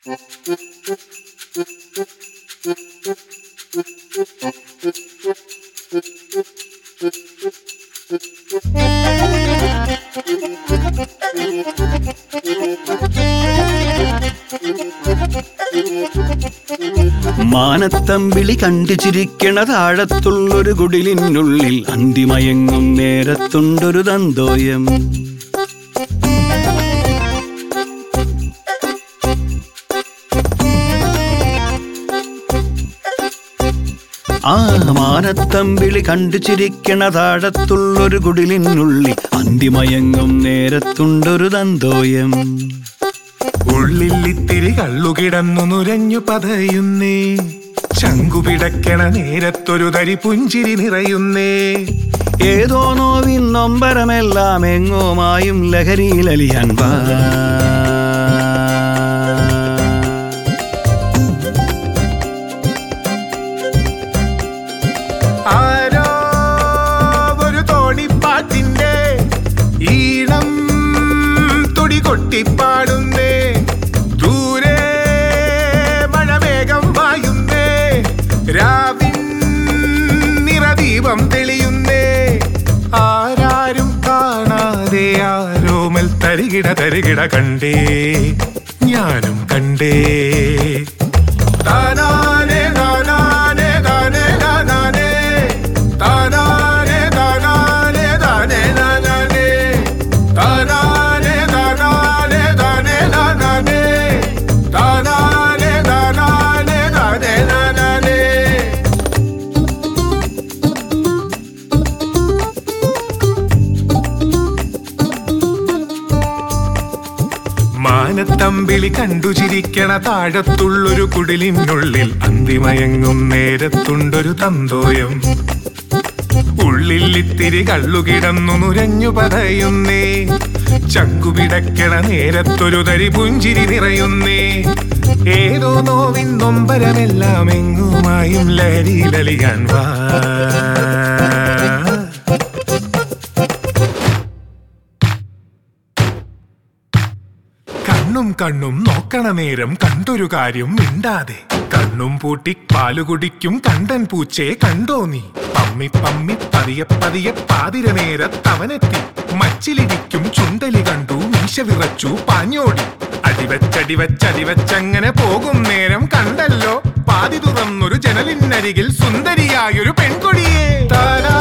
മാനത്തമ്പിളി കണ്ടു ചിരിക്കണ താഴത്തുള്ളൊരു കുടിലിനുള്ളിൽ അന്തിമയങ്ങും നേരത്തുണ്ടൊരു തന്തോയം ആ മാനത്തമ്പിളി കണ്ടു ചിരിക്കണ താഴത്തുള്ളൊരു കുടിലിനുള്ളിൽ അന്തിമയങ്ങും നേരത്തുണ്ടൊരു തന്തോയം ഉള്ളിൽ ഇത്തിരി കള്ളുകിടന്നു നുരഞ്ഞു പതയുന്നേ ശങ്കുപിടക്കണ നേരത്തൊരു തരി പുഞ്ചിരി നിറയുന്നേ ഏതോ നോവിൻ നൊമ്പരമെല്ലാം എങ്ങോമായും ലഹരിയിലലിയാൻ വാ ആരോ ഒരു തോണിപ്പാട്ടിന്റെ ഈണം തുടി കൊട്ടിപ്പാടുന്നേ ദൂരെ മഴവേഗം വായുന്നേ രാവിൻ നിറദീപം തെളിയുന്നേ ആരാരും കാണാതെ ആരോമൽ തരികിട തരികിട കണ്ടേ ഞാനും കണ്ടേ താനാനെ താനാനെ താനേ താനാനെ താനാനെ താനാനെ താനേ താനാനെ താനാനെ താനാനെ താനേ താനാനെ താനാനെ താനാനെ താനേ താനാനെ മാനത്തമ്പിളി കണ്ടു ചിരിക്കണ താഴത്തുള്ളൊരു കുടിലിനുള്ളിൽ അന്തിമയങ്ങും നേരത്തുണ്ടൊരു തന്തോയം ഉള്ളിൽ ഇത്തിരി കള്ളുകിടന്നു നുരഞ്ഞു പറയുന്നേ ചങ്കുപിടക്കണ നേരത്തൊരു തരി പുഞ്ചിരി നിറയുന്നേ ഏതോ നോവിൻ നൊമ്പരമെല്ലാം എങ്ങുമായും ലഹരിയിലലിയാൻ വാ കണ്ണും കണ്ണും നോക്കണ നേരം കണ്ടൊരു കാര്യം മിണ്ടാതെ കണ്ണും പൂട്ടി പാലു കുടിക്കും കണ്ടൻ പൂച്ചയെ കണ്ടോ നീ പമ്മി പമ്മി പതിയെ പതിയെ പാതിര നേരത്തവനെത്തി മച്ചിലിരിക്കും ചുണ്ടലി കണ്ടു മീശ വിറച്ചു പാഞ്ഞോടി അടിവച്ചടിവച്ചടിവച്ചങ്ങനെ പോകും നേരം കണ്ടല്ലോ പാതി തുറന്നൊരു ജനലിനരികിൽ സുന്ദരിയായൊരു പെൺകൊടിയെ താരാ